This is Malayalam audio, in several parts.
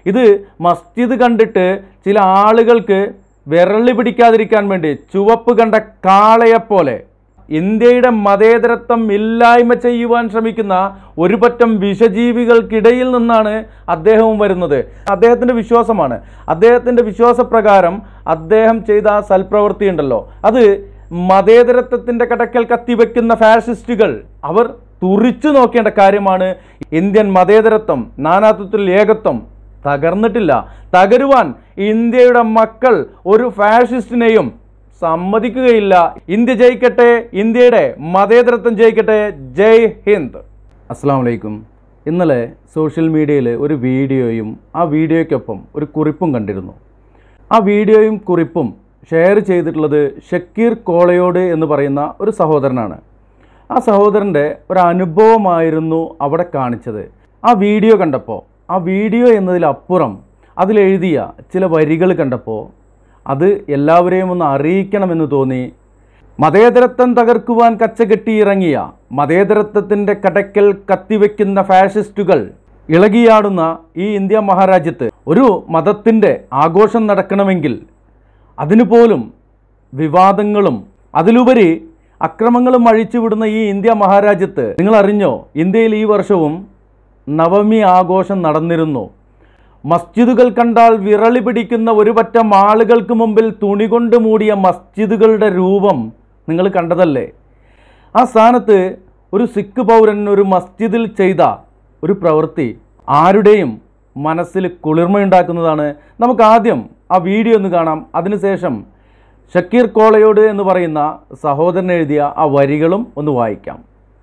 ഇത് മസ്ജിദ് കണ്ടിട്ട് ചില ആളുകൾക്ക് വിരളി പിടിക്കാതിരിക്കാൻ വേണ്ടി ചുവപ്പ് കണ്ട കാളയെപ്പോലെ ഇന്ത്യയുടെ മതേതരത്വം ഇല്ലായ്മ ചെയ്യുവാൻ ശ്രമിക്കുന്ന ഒരു പറ്റം വിഷജീവികൾക്കിടയിൽ നിന്നാണ് അദ്ദേഹവും വരുന്നത് അദ്ദേഹത്തിൻ്റെ വിശ്വാസമാണ് അദ്ദേഹത്തിൻ്റെ വിശ്വാസപ്രകാരം അദ്ദേഹം ചെയ്ത ആ സൽപ്രവൃത്തി ഉണ്ടല്ലോ അത് മതേതരത്വത്തിൻ്റെ കടക്കൽ കത്തിവെക്കുന്ന ഫാഷിസ്റ്റുകൾ അവർ തുറിച്ചു നോക്കേണ്ട കാര്യമാണ് ഇന്ത്യൻ മതേതരത്വം നാനാത്വത്തിൽ ഏകത്വം തകർന്നിട്ടില്ല തകരുവാൻ ഇന്ത്യയുടെ മക്കൾ ഒരു ഫാഷിസ്റ്റിനെയും സമ്മതിക്കുകയില്ല ഇന്ത്യ ജയിക്കട്ടെ ഇന്ത്യയുടെ മതേതരത്വം ജയിക്കട്ടെ ജയ് ഹിന്ദ് അസ്സാം വലൈക്കും ഇന്നലെ സോഷ്യൽ മീഡിയയിൽ ഒരു വീഡിയോയും ആ വീഡിയോയ്ക്കൊപ്പം ഒരു കുറിപ്പും കണ്ടിരുന്നു ആ വീഡിയോയും കുറിപ്പും ഷെയർ ചെയ്തിട്ടുള്ളത് ഷക്കീർ കോളയോട് എന്ന് പറയുന്ന ഒരു സഹോദരനാണ് ആ സഹോദരൻ്റെ ഒരു അനുഭവമായിരുന്നു അവിടെ കാണിച്ചത് ആ വീഡിയോ കണ്ടപ്പോൾ ആ വീഡിയോ എന്നതിലപ്പുറം അതിലെഴുതിയ ചില വരികൾ കണ്ടപ്പോൾ അത് എല്ലാവരെയും ഒന്ന് അറിയിക്കണമെന്ന് തോന്നി മതേതരത്വം തകർക്കുവാൻ കച്ചകെട്ടിയിറങ്ങിയ മതേതരത്വത്തിൻ്റെ കടക്കൽ കത്തിവെക്കുന്ന ഫാഷിസ്റ്റുകൾ ഇളകിയാടുന്ന ഈ ഇന്ത്യ മഹാരാജ്യത്ത് ഒരു മതത്തിൻ്റെ ആഘോഷം നടക്കണമെങ്കിൽ അതിനു പോലും വിവാദങ്ങളും അതിലുപരി അക്രമങ്ങളും അഴിച്ചുവിടുന്ന ഈ ഇന്ത്യ മഹാരാജ്യത്ത് നിങ്ങൾ അറിഞ്ഞോ ഇന്ത്യയിൽ ഈ വർഷവും നവമി ആഘോഷം നടന്നിരുന്നു മസ്ജിദുകൾ കണ്ടാൽ വിറളി പിടിക്കുന്ന ഒരു പറ്റം ആളുകൾക്ക് മുമ്പിൽ തുണി കൊണ്ട് മൂടിയ മസ്ജിദുകളുടെ രൂപം നിങ്ങൾ കണ്ടതല്ലേ ആ സ്ഥാനത്ത് ഒരു സിഖ് പൗരൻ ഒരു മസ്ജിദിൽ ചെയ്ത ഒരു പ്രവൃത്തി ആരുടെയും മനസ്സിൽ കുളിർമയുണ്ടാക്കുന്നതാണ് നമുക്ക് ആദ്യം ആ വീഡിയോ ഒന്ന് കാണാം അതിനുശേഷം ഷക്കീർ കോളയോട് എന്ന് പറയുന്ന സഹോദരൻ എഴുതിയ ആ വരികളും ഒന്ന് വായിക്കാം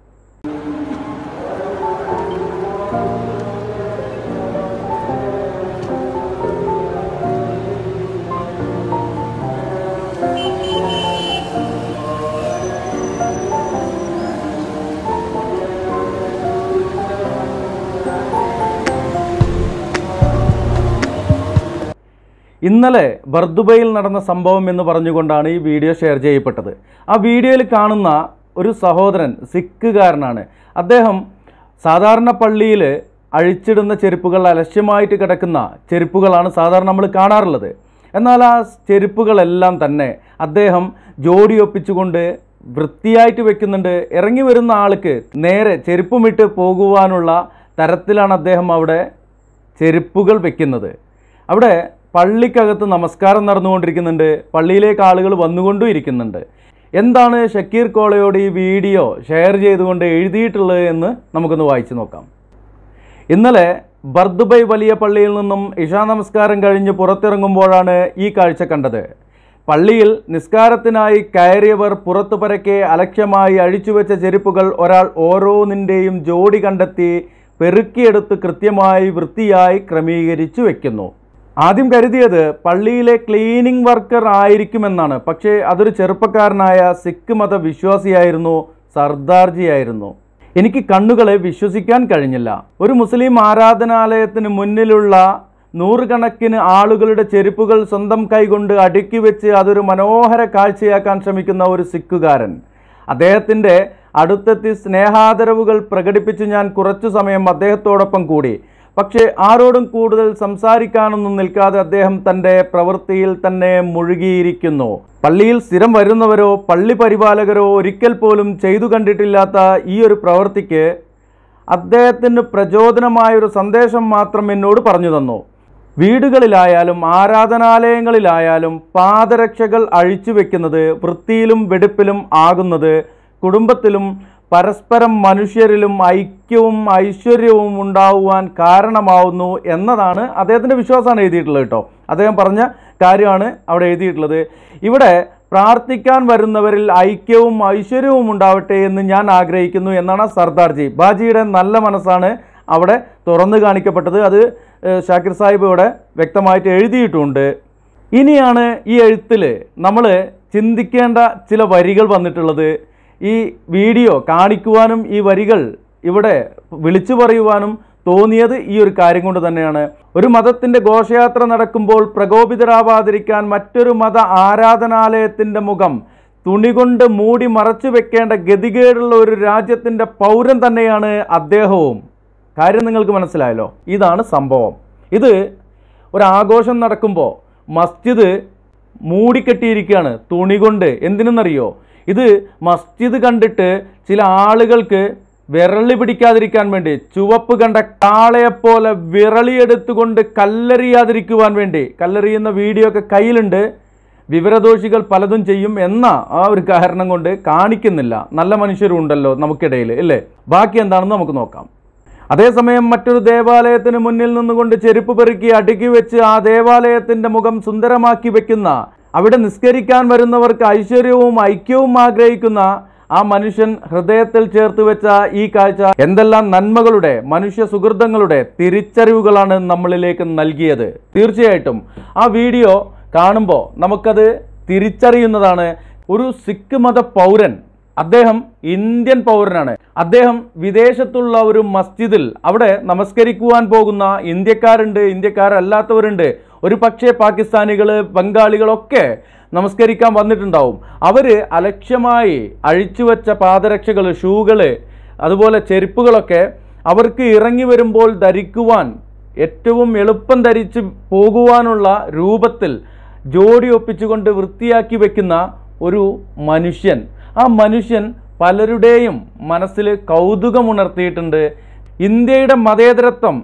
ഇന്നലെ ബർദുബയിൽ നടന്ന സംഭവം എന്ന് പറഞ്ഞുകൊണ്ടാണ് ഈ വീഡിയോ ഷെയർ ചെയ്യപ്പെട്ടത് ആ വീഡിയോയിൽ കാണുന്ന ഒരു സഹോദരൻ സിഖുകാരനാണ് അദ്ദേഹം സാധാരണ പള്ളിയിൽ അഴിച്ചിടുന്ന ചെരുപ്പുകൾ അലക്ഷ്യമായിട്ട് കിടക്കുന്ന ചെരുപ്പുകളാണ് സാധാരണ നമ്മൾ കാണാറുള്ളത് എന്നാൽ ആ ചെരുപ്പുകളെല്ലാം തന്നെ അദ്ദേഹം ജോഡി ഒപ്പിച്ചുകൊണ്ട് വൃത്തിയായിട്ട് വെക്കുന്നുണ്ട് ഇറങ്ങി വരുന്ന ആൾക്ക് നേരെ ചെരുപ്പുമിട്ട് പോകുവാനുള്ള തരത്തിലാണ് അദ്ദേഹം അവിടെ ചെരുപ്പുകൾ വെക്കുന്നത് അവിടെ പള്ളിക്കകത്ത് നമസ്കാരം നടന്നുകൊണ്ടിരിക്കുന്നുണ്ട് പള്ളിയിലേക്ക് ആളുകൾ വന്നുകൊണ്ടും ഇരിക്കുന്നുണ്ട് എന്താണ് ഷക്കീർ കോളയോട് ഈ വീഡിയോ ഷെയർ ചെയ്തുകൊണ്ട് എഴുതിയിട്ടുള്ളത് എന്ന് നമുക്കൊന്ന് വായിച്ചു നോക്കാം ഇന്നലെ ബർദുബൈ വലിയ പള്ളിയിൽ നിന്നും ഇഷാ നമസ്കാരം കഴിഞ്ഞ് പുറത്തിറങ്ങുമ്പോഴാണ് ഈ കാഴ്ച കണ്ടത് പള്ളിയിൽ നിസ്കാരത്തിനായി കയറിയവർ പുറത്തു പരക്കെ അലക്ഷ്യമായി അഴിച്ചുവെച്ച ചെരുപ്പുകൾ ഒരാൾ ഓരോന്നിൻ്റെയും ജോഡി കണ്ടെത്തി പെറുക്കിയെടുത്ത് കൃത്യമായി വൃത്തിയായി ക്രമീകരിച്ചു വെക്കുന്നു ആദ്യം കരുതിയത് പള്ളിയിലെ ക്ലീനിങ് വർക്കർ ആയിരിക്കുമെന്നാണ് പക്ഷേ അതൊരു ചെറുപ്പക്കാരനായ സിഖ് മത വിശ്വാസിയായിരുന്നു സർദാർജിയായിരുന്നു എനിക്ക് കണ്ണുകളെ വിശ്വസിക്കാൻ കഴിഞ്ഞില്ല ഒരു മുസ്ലിം ആരാധനാലയത്തിന് മുന്നിലുള്ള നൂറുകണക്കിന് ആളുകളുടെ ചെരുപ്പുകൾ സ്വന്തം കൈകൊണ്ട് അടുക്കി വെച്ച് അതൊരു മനോഹര കാഴ്ചയാക്കാൻ ശ്രമിക്കുന്ന ഒരു സിഖുകാരൻ അദ്ദേഹത്തിൻ്റെ അടുത്തെത്തി സ്നേഹാദരവുകൾ പ്രകടിപ്പിച്ച് ഞാൻ കുറച്ചു സമയം അദ്ദേഹത്തോടൊപ്പം കൂടി പക്ഷേ ആരോടും കൂടുതൽ സംസാരിക്കാനൊന്നും നിൽക്കാതെ അദ്ദേഹം തൻ്റെ പ്രവൃത്തിയിൽ തന്നെ മുഴുകിയിരിക്കുന്നു പള്ളിയിൽ സ്ഥിരം വരുന്നവരോ പള്ളി പരിപാലകരോ ഒരിക്കൽ പോലും ചെയ്തു കണ്ടിട്ടില്ലാത്ത ഈ ഒരു പ്രവൃത്തിക്ക് അദ്ദേഹത്തിന് പ്രചോദനമായൊരു സന്ദേശം മാത്രം എന്നോട് പറഞ്ഞു തന്നു വീടുകളിലായാലും ആരാധനാലയങ്ങളിലായാലും പാദരക്ഷകൾ അഴിച്ചു വെക്കുന്നത് വൃത്തിയിലും വെടുപ്പിലും ആകുന്നത് കുടുംബത്തിലും പരസ്പരം മനുഷ്യരിലും ഐക്യവും ഐശ്വര്യവും ഉണ്ടാവുവാൻ കാരണമാവുന്നു എന്നതാണ് അദ്ദേഹത്തിൻ്റെ വിശ്വാസമാണ് എഴുതിയിട്ടുള്ളത് കേട്ടോ അദ്ദേഹം പറഞ്ഞ കാര്യമാണ് അവിടെ എഴുതിയിട്ടുള്ളത് ഇവിടെ പ്രാർത്ഥിക്കാൻ വരുന്നവരിൽ ഐക്യവും ഐശ്വര്യവും ഉണ്ടാവട്ടെ എന്ന് ഞാൻ ആഗ്രഹിക്കുന്നു എന്നാണ് സർദാർജി ബാജിയുടെ നല്ല മനസ്സാണ് അവിടെ തുറന്നു കാണിക്കപ്പെട്ടത് അത് ഏഹ്, ഷാക്കിർ സാഹിബ് ഇവിടെ വ്യക്തമായിട്ട് എഴുതിയിട്ടുണ്ട് ഇനിയാണ് ഈ എഴുത്തിൽ നമ്മൾ ചിന്തിക്കേണ്ട ചില വരികൾ വന്നിട്ടുള്ളത് ഈ വീഡിയോ കാണിക്കുവാനും ഈ വരികൾ ഇവിടെ വിളിച്ചു പറയുവാനും തോന്നിയത് ഈ ഒരു കാര്യം കൊണ്ട് തന്നെയാണ് ഒരു മതത്തിൻ്റെ ഘോഷയാത്ര നടക്കുമ്പോൾ പ്രകോപിതരാവാതിരിക്കാൻ മറ്റൊരു മത ആരാധനാലയത്തിൻ്റെ മുഖം തുണി കൊണ്ട് മൂടി മറച്ചു വെക്കേണ്ട ഗതികേടുള്ള ഒരു രാജ്യത്തിൻ്റെ പൗരൻ തന്നെയാണ് അദ്ദേഹവും കാര്യം നിങ്ങൾക്ക് മനസ്സിലായല്ലോ ഇതാണ് സംഭവം ഇത് ഒരു ആഘോഷം നടക്കുമ്പോൾ മസ്ജിദ് മൂടിക്കെട്ടിയിരിക്കുകയാണ് തുണി കൊണ്ട് എന്തിനെന്നറിയോ ഇത് മസ്ജിദ് കണ്ടിട്ട് ചില ആളുകൾക്ക് വിരളി പിടിക്കാതിരിക്കാൻ വേണ്ടി ചുവപ്പ് കണ്ട കാളയെപ്പോലെ വിരളിയെടുത്തുകൊണ്ട് കല്ലെറിയാതിരിക്കുവാൻ വേണ്ടി കല്ലെറിയുന്ന വീഡിയോ ഒക്കെ കയ്യിലുണ്ട് വിവരദോഷികൾ പലതും ചെയ്യും എന്ന ആ ഒരു കാരണം കൊണ്ട് കാണിക്കുന്നില്ല നല്ല മനുഷ്യരും ഉണ്ടല്ലോ നമുക്കിടയിൽ അല്ലേ ബാക്കി എന്താണെന്ന് നമുക്ക് നോക്കാം അതേസമയം മറ്റൊരു ദേവാലയത്തിന് മുന്നിൽ നിന്നുകൊണ്ട് ചെരുപ്പ് പെറുക്കി അടുക്കി വെച്ച് ആ ദേവാലയത്തിന്റെ മുഖം സുന്ദരമാക്കി വെക്കുന്ന അവിടെ നിസ്കരിക്കാൻ വരുന്നവർക്ക് ഐശ്വര്യവും ഐക്യവും ആഗ്രഹിക്കുന്ന ആ മനുഷ്യൻ ഹൃദയത്തിൽ ചേർത്ത് വെച്ച ഈ കാഴ്ച എന്തെല്ലാം നന്മകളുടെ മനുഷ്യ സുഹൃതങ്ങളുടെ തിരിച്ചറിവുകളാണ് നമ്മളിലേക്ക് നൽകിയത് തീർച്ചയായിട്ടും ആ വീഡിയോ കാണുമ്പോൾ നമുക്കത് തിരിച്ചറിയുന്നതാണ് ഒരു സിഖ് മത പൗരൻ അദ്ദേഹം ഇന്ത്യൻ പൗരനാണ് അദ്ദേഹം വിദേശത്തുള്ള ഒരു മസ്ജിദിൽ അവിടെ നമസ്കരിക്കുവാൻ പോകുന്ന ഇന്ത്യക്കാരുണ്ട് ഇന്ത്യക്കാരല്ലാത്തവരുണ്ട് ഒരു പക്ഷേ പാകിസ്ഥാനികൾ ബംഗാളികളൊക്കെ നമസ്കരിക്കാൻ വന്നിട്ടുണ്ടാവും അവർ അലക്ഷ്യമായി അഴിച്ചുവെച്ച പാദരക്ഷകൾ ഷൂകൾ അതുപോലെ ചെരുപ്പുകളൊക്കെ അവർക്ക് ഇറങ്ങി വരുമ്പോൾ ധരിക്കുവാൻ ഏറ്റവും എളുപ്പം ധരിച്ച് പോകുവാനുള്ള രൂപത്തിൽ ജോഡി ഒപ്പിച്ചുകൊണ്ട് വൃത്തിയാക്കി വെക്കുന്ന ഒരു മനുഷ്യൻ ആ മനുഷ്യൻ പലരുടെയും മനസ്സിൽ കൗതുകമുണർത്തിയിട്ടുണ്ട് ഇന്ത്യയുടെ മതേതരത്വം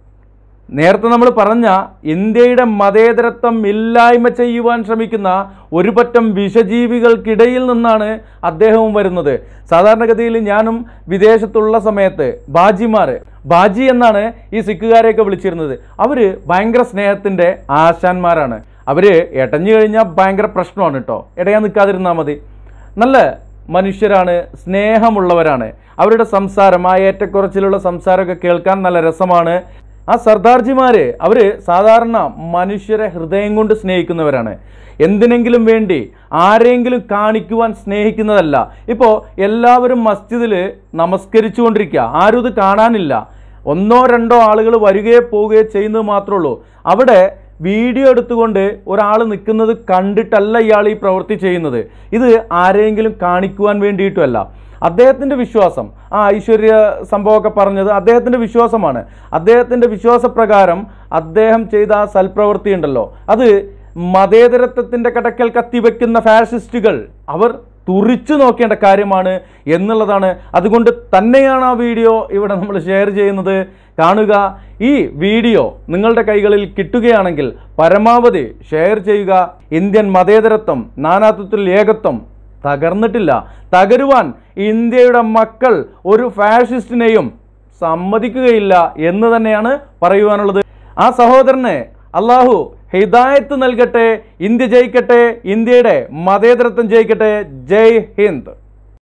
നേരത്തെ നമ്മൾ പറഞ്ഞ ഇന്ത്യയുടെ മതേതരത്വം ഇല്ലായ്മ ചെയ്യുവാൻ ശ്രമിക്കുന്ന ഒരു പറ്റം വിഷജീവികൾക്കിടയിൽ നിന്നാണ് അദ്ദേഹവും വരുന്നത് സാധാരണഗതിയിൽ ഞാനും വിദേശത്തുള്ള സമയത്ത് ബാജിമാർ ബാജി എന്നാണ് ഈ സിഖുകാരെയൊക്കെ വിളിച്ചിരുന്നത് അവർ ഭയങ്കര സ്നേഹത്തിൻ്റെ ആശാന്മാരാണ് അവർ എടഞ്ഞു കഴിഞ്ഞാൽ ഭയങ്കര പ്രശ്നമാണ് കേട്ടോ ഇടയാൻ നിൽക്കാതിരുന്നാൽ മതി നല്ല മനുഷ്യരാണ് സ്നേഹമുള്ളവരാണ് അവരുടെ സംസാരം ആ ഏറ്റക്കുറച്ചിലുള്ള സംസാരമൊക്കെ കേൾക്കാൻ നല്ല രസമാണ് ആ സർദാർജിമാർ അവർ സാധാരണ മനുഷ്യരെ ഹൃദയം കൊണ്ട് സ്നേഹിക്കുന്നവരാണ് എന്തിനെങ്കിലും വേണ്ടി ആരെങ്കിലും കാണിക്കുവാൻ സ്നേഹിക്കുന്നതല്ല ഇപ്പോൾ എല്ലാവരും മസ്ജിദിൽ നമസ്കരിച്ചുകൊണ്ടിരിക്കുക ആരും ഇത് കാണാനില്ല ഒന്നോ രണ്ടോ ആളുകൾ വരികയോ പോവുകയോ ചെയ്യുന്നത് മാത്രമേ ഉള്ളൂ അവിടെ വീഡിയോ എടുത്തുകൊണ്ട് ഒരാൾ നിൽക്കുന്നത് കണ്ടിട്ടല്ല ഇയാൾ ഈ പ്രവൃത്തി ചെയ്യുന്നത് ഇത് ആരെങ്കിലും കാണിക്കുവാൻ വേണ്ടിയിട്ടുമല്ല അദ്ദേഹത്തിൻ്റെ വിശ്വാസം ആ ഐശ്വര്യ സംഭവമൊക്കെ പറഞ്ഞത് അദ്ദേഹത്തിൻ്റെ വിശ്വാസമാണ് അദ്ദേഹത്തിൻ്റെ വിശ്വാസപ്രകാരം അദ്ദേഹം ചെയ്ത ആ സൽപ്രവൃത്തി ഉണ്ടല്ലോ അത് മതേതരത്വത്തിൻ്റെ കടക്കൽ കത്തിവെക്കുന്ന ഫാഷിസ്റ്റുകൾ അവർ തുറിച്ചു നോക്കേണ്ട കാര്യമാണ് എന്നുള്ളതാണ് അതുകൊണ്ട് തന്നെയാണ് ആ വീഡിയോ ഇവിടെ നമ്മൾ ഷെയർ ചെയ്യുന്നത് കാണുക ഈ വീഡിയോ നിങ്ങളുടെ കൈകളിൽ കിട്ടുകയാണെങ്കിൽ പരമാവധി ഷെയർ ചെയ്യുക ഇന്ത്യൻ മതേതരത്വം നാനാത്വത്തിൽ ഏകത്വം തകർന്നിട്ടില്ല തകരുവാൻ ഇന്ത്യയുടെ മക്കൾ ഒരു ഫാഷിസ്റ്റിനെയും സമ്മതിക്കുകയില്ല എന്ന് തന്നെയാണ് പറയുവാനുള്ളത് ആ സഹോദരന് അള്ളാഹു ഹിദായത്ത് നൽകട്ടെ ഇന്ത്യ ജയിക്കട്ടെ ഇന്ത്യയുടെ മതേതരത്വം ജയിക്കട്ടെ ജയ് ഹിന്ദ്